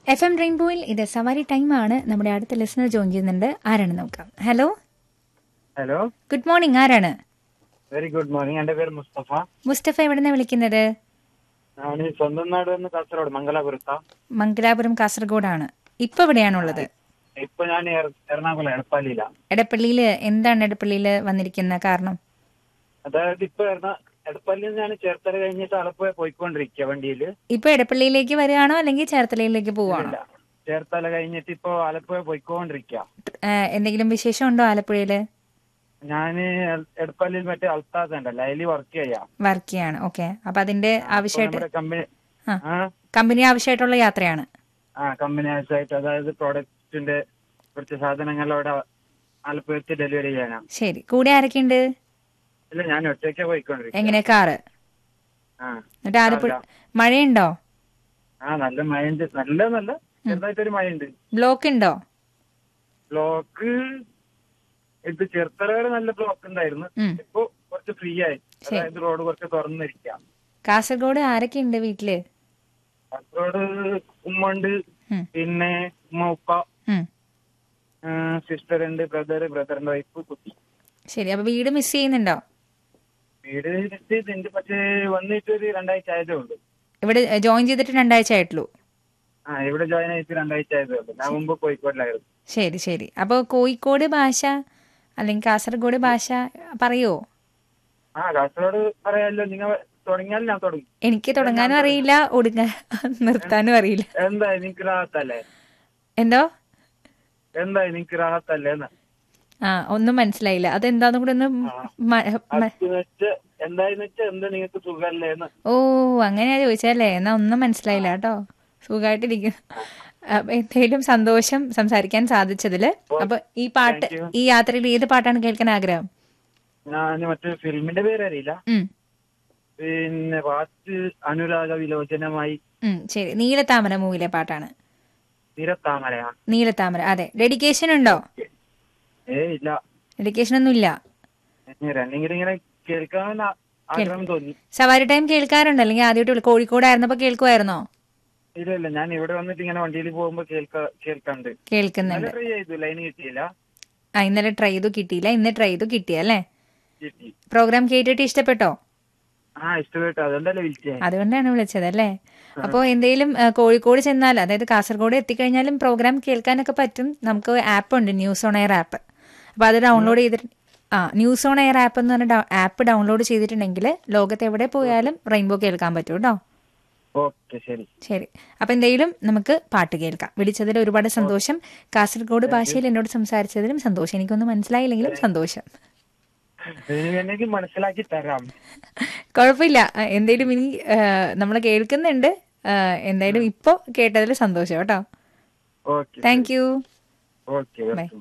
F M റെയിൻബോയിൽ ഇത് സവാരി ടൈമാണ് നമ്മുടെ അടുത്ത ലിസണർ ജോയിൻ ചെയ്യുന്നുണ്ട് ആരാണ് നോക്കാം ഹലോ ഹലോ ഗുഡ് മോർണിംഗ് ആരാണ് വെരി ഗുഡ് മോർണിംഗ് എന്റെ പേര് മുസ്തഫ മുസ്തഫ എവിടുന്ന വിളിക്കുന്നത് ഞാൻ ഈ സ്വന്തം നാട് വന്ന് കാസർഗോഡ് മംഗലാപുരത്താ മംഗലാപുരം കാസർഗോഡാണ് ഇപ്പൊ എവിടെയാണുള്ളത് ഇപ്പൊ ഞാൻ എറ- എറണാകുളം എടപ്പാളിയില എടപ്പള്ളിയിൽ എന്താണ് എടപ്പള്ളിയിൽ വന്നിരിക്കുന്ന കാരണം അതായത് ഇപ്പൊ എറണാ- എടപ്പാളിയിൽ നിന്ന് ഞാൻ ചേർത്തല കഴിഞ്ഞിട്ട് ആലപ്പുഴ പോയിക്കൊണ്ടിരിക്കുക വണ്ടിയില് ഇപ്പൊ എടപ്പള്ളിയിലേക്ക് വരികയാണോ അല്ലെങ്കിൽ ചേർത്തലയിലേക്ക് പോവാണോ ഇല്ല. ചേർത്തല കഴിഞ്ഞിട്ട് ഇപ്പൊ ആലപ്പുഴ പോയിക്കൊണ്ടിരിക്കുക ആ, എന്തെങ്കിലും വിശേഷം ഉണ്ടോ ആലപ്പുഴയില് ഞാന് എ- എടപ്പാളിയിൽ മറ്റേ അൽത്താസ് ഉണ്ടല്ലോ അതിൽ വർക്ക് ചെയ്യാം വർക്ക് ചെയ്യാണ് ഓക്കെ അപ്പൊ അതിന്റെ ആവശ്യമായിട്ട് നമ്മുടെ കമ്പനി ആ. ആ കമ്പനി ആവശ്യമായിട്ടുള്ള യാത്രയാണ് ആ കമ്പനി ആയിട്ട് അതായത് പ്രോഡക്റ്റിന്റെ കുറച്ച് സാധനങ്ങൾ അവിടെ ആലപ്പുഴത്ത് ഡെലിവറി ചെയ്യാനാ ശരി കൂടെ ആരൊക്കെയുണ്ട് ഇല്ല ഞാൻ ഒറ്റയ്ക്ക് പോയിക്കൊണ്ടിരിക്കുക എങ്ങനെ കാറ് ആ എന്നിട്ട് ആലപ്പുഴ മഴയുണ്ടോ ആ നല്ല മഴയുണ്ട് നല്ല നല്ല ചെറുതായിട്ടൊരു മഴയുണ്ട് ബ്ലോക്ക് ഉണ്ടോ ബ്ലോക്ക് ഇത് ചെറുത്തല വരെ നല്ല ബ്ലോക്ക് ഉണ്ടായിരുന്നു ഉം. ഇപ്പൊ കുറച്ച് ഫ്രീ ആയി അതായത് റോഡ് കുറച്ച് തുറന്നിരിക്കാം കാസർഗോഡ് ആരൊക്കെയുണ്ട് വീട്ടില് കാസർഗോഡ് ഉമ്മ ഉണ്ട് ഉം. പിന്നെ ഉമ്മ ഉപ്പ ഉം. സിസ്റ്റർ ഉണ്ട് ബ്രദർ ബ്രദറിന്റെ വൈഫ് കുട്ടി ശരി അപ്പൊ വീട് മിസ് ചെയ്യുന്നുണ്ടോ വീട് ഉണ്ട് പക്ഷേ വന്നിട്ട് ഒരു രണ്ടാഴ്ച ആയതേ ഉള്ളൂ ഇവിടെ ജോയിൻ ചെയ്തിട്ട് രണ്ടാഴ്ച ആയിട്ടുള്ളൂ ആ ഇവിടെ ജോയിൻ ആയിട്ട് രണ്ടാഴ്ച ആയതേ ഉള്ളൂ ഞാൻ മുമ്പ് കോഴിക്കോടിലായിരുന്നു ശരി ശരി അപ്പോൾ കോഴിക്കോട് ഭാഷ അല്ലെങ്കിൽ കാസർഗോഡ് ഭാഷ പറയോ ആ കാസർഗോഡ് പറയാമല്ലോ നിങ്ങൾ തുടങ്ങിയാൽ ഞാൻ തുടങ്ങും എനിക്ക് തുടങ്ങാനും അറിയില്ല ഒടുങ്ങാൻ നിർത്താനും അറിയില്ല എന്താ നിനക്ക് റാഹത്തല്ലേ എന്തോ എന്താ നിനക്ക് റാഹത്തല്ലേ എന്ന് ആ ഒന്നും മനസ്സിലായില്ല അതെന്താന്നും കൂടെ ഒന്ന് മ- മ- അതെന്ന് വെച്ച് എന്തായെന്ന് വെച്ചാൽ എന്താ നിങ്ങൾക്ക് സുഖല്ലേ എന്ന് ഓ അങ്ങനെയാ ചോദിച്ചല്ലേ എന്നാ ഒന്നും മനസ്സിലായില്ല കേട്ടോ സുഖമായിട്ടിരിക്കുന്നു അപ്പൊ എന്തായാലും സന്തോഷം സംസാരിക്കാൻ സാധിച്ചതില് അപ്പൊ ഈ പാട്ട് Thank you. ഈ യാത്രയിൽ ഏത് പാട്ടാണ് കേൾക്കാൻ ആഗ്രഹം ഞാൻ മറ്റേ ഫിലിമിന്റെ പേരറിയില്ല ഉം പിന്നെ പാട്ട് അനുരാഗ വിലോചനമായി ഉം ശരി നീലത്താമര മൂവിലെ പാട്ടാണ് നിരത്താമരയാ നീലത്താമര അതെ ഡെഡിക്കേഷൻ ഉണ്ടോ ഏ ഇല്ല ഡെഡിക്കേഷൻ ഒന്നും ഇല്ല രണ്ടിങ്ങനെ ഇങ്ങനെ കേൾക്കാൻ ആ- ആഗ്രഹം തോന്നി സവാരി ടൈം കേൾക്കാറുണ്ട് അല്ലെങ്കിൽ ആദ്യമായിട്ട് കോഴിക്കോടായിരുന്നപ്പോ കേൾക്കുമായിരുന്നോ ഇല്ല ഇല്ല ഞാൻ ഇവിടെ വന്നിട്ട് ഇങ്ങനെ വണ്ടിയിൽ പോകുമ്പോ കേൾക്ക കേൾക്കാണ്ട് കേൾക്കുന്നുണ്ട് നല്ല ട്രൈ ചെയ്തു ലൈൻ കിട്ടിയില്ല ആ ഇന്നലെ ട്രൈ ചെയ്തു കിട്ടിയില്ല ഇന്ന് ട്രൈ ചെയ്തു കിട്ടിയല്ലേ കിട്ടി പ്രോഗ്രാം കേട്ടിട്ട് ഇഷ്ടപ്പെട്ടോ ആ ഇഷ്ടപ്പെട്ടു അതുകൊണ്ടല്ലേ വിളിച്ചേ അതുകൊണ്ടാണ് വിളിച്ചത് അല്ലേ അപ്പോൾ എന്തെങ്കിലും ആ, കോഴിക്കോട് ചെന്നാൽ അതായത് കാസർഗോഡ് എത്തിക്കഴിഞ്ഞാലും പ്രോഗ്രാം കേൾക്കാനൊക്കെ പറ്റും നമുക്ക് ആപ്പ് ഉണ്ട് ന്യൂസ് ഓൺ എയർ ആപ്പ് അപ്പോൾ അത് ഡൗൺലോഡ് ചെയ്തിട്ട് ആ ന്യൂസ് ഓൺ എയർ ആപ്പ് എന്ന് പറഞ്ഞ ആപ്പ് ഡൗൺലോഡ് ചെയ്തിട്ടുണ്ടെങ്കിൽ ലോകത്ത് എവിടെ പോയാലും റെയിൻബോ കേൾക്കാൻ പറ്റും കേട്ടോ ഓക്കെ ശരി ശരി അപ്പൊ എന്തെങ്കിലും നമുക്ക് പാട്ട് കേൾക്കാം വിളിച്ചതിൽ ഒരുപാട് സന്തോഷം കാസർഗോഡ് ഭാഷയിൽ എന്നോട് സംസാരിച്ചതിലും സന്തോഷം എനിക്കൊന്നും മനസ്സിലായില്ലെങ്കിലും സന്തോഷം എനിക്ക് മനസ്സിലാക്കി തരാം കുഴപ്പമില്ല ആ, എന്തായാലും ഇനി നമ്മൾ കേൾക്കുന്നുണ്ട് ആ, എന്തായാലും ഇപ്പോ കേട്ടതിൽ സന്തോഷം കേട്ടോ okay thank you okay welcome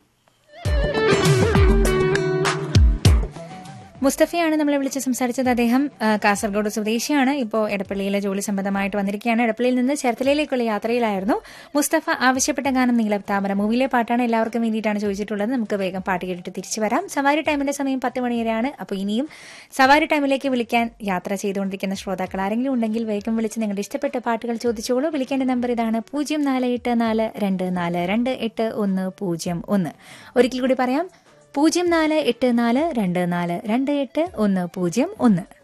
മുസ്തഫയാണ് നമ്മളെ വിളിച്ച് സംസാരിച്ചത് അദ്ദേഹം ആ, കാസർഗോഡ് സ്വദേശിയാണ് ഇപ്പോൾ എടപ്പള്ളിയിലെ ജോലി സംബന്ധമായിട്ട് വന്നിരിക്കുകയാണ് എടപ്പള്ളിയിൽ നിന്ന് ചേർത്തലയിലേക്കുള്ള യാത്രയിലായിരുന്നു മുസ്തഫ ആവശ്യപ്പെട്ട ഗാനം നീലത്താമര മൂവിയിലെ പാട്ടാണ് എല്ലാവർക്കും വേണ്ടിയിട്ടാണ് ചോദിച്ചിട്ടുള്ളത് നമുക്ക് വേഗം പാട്ട് കേട്ടിട്ട് തിരിച്ചു വരാം സവാരി ടൈമിന്റെ സമയം പത്ത് മണി വരെയാണ് അപ്പോൾ ഇനിയും സവാരി ടൈമിലേക്ക് വിളിക്കാൻ യാത്ര ചെയ്തുകൊണ്ടിരിക്കുന്ന ശ്രോതാക്കൾ ആരെങ്കിലും ഉണ്ടെങ്കിൽ വേഗം വിളിച്ച് നിങ്ങളുടെ ഇഷ്ടപ്പെട്ട പാട്ടുകൾ ചോദിച്ചോളൂ വിളിക്കേണ്ട നമ്പർ ഇതാണ് പൂജ്യം നാല് എട്ട് നാല് രണ്ട് നാല് രണ്ട് എട്ട് ഒന്ന് പൂജ്യം ഒന്ന് ഒരിക്കൽ കൂടി പറയാം പൂജ്യം നാല് എട്ട് നാല് രണ്ട് നാല് രണ്ട് എട്ട് ഒന്ന് പൂജ്യം ഒന്ന്